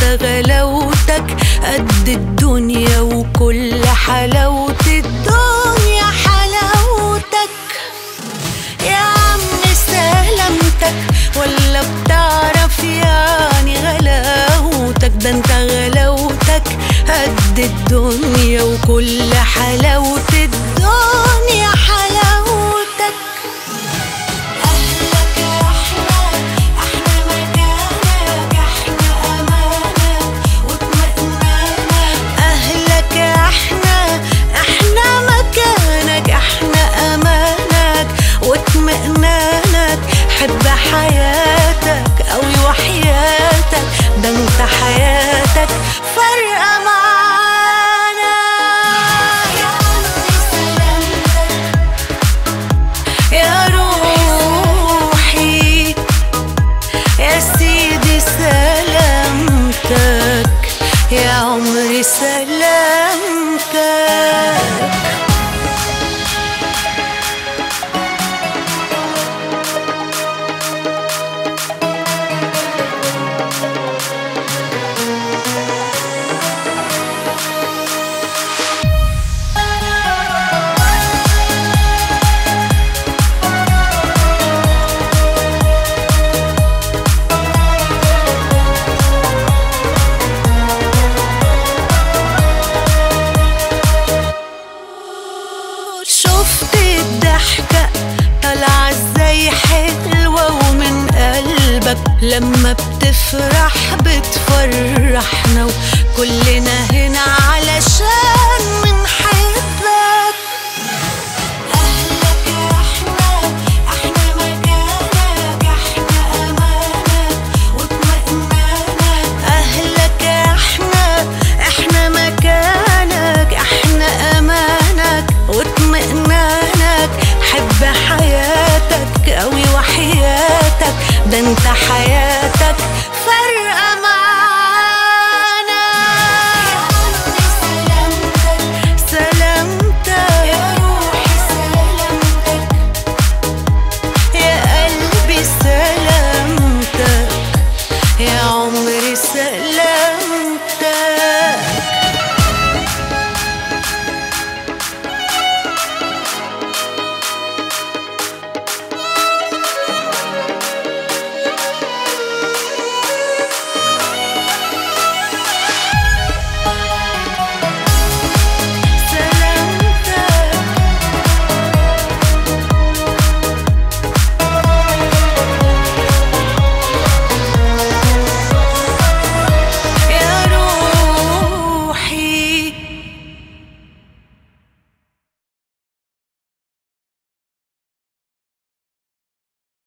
غلاوتك قد الدنيا وكل حلاوة الدنيا حلاوتك يا عم سلامتك ولا بتعرف يعني غلاوتك ده انت غلاوتك قد الدنيا وكل حلاوة الدنيا حلاوتك أهلك احنا احنا مكانك احنا أمانك واطمئنانك أهلك احنا احنا مكانك احنا أمانك واطمئنانك حب حياتك قوي وحياتك ده انت حياتك فارقة معانا يا عمي سلامتك يا روحي يا سيدي سلامتك يا عمري سلامتك شفت الضحكة طالعة ازاي حلوة ومن قلبك لما بتفرح بتفرحنا وكلنا هنا علشان من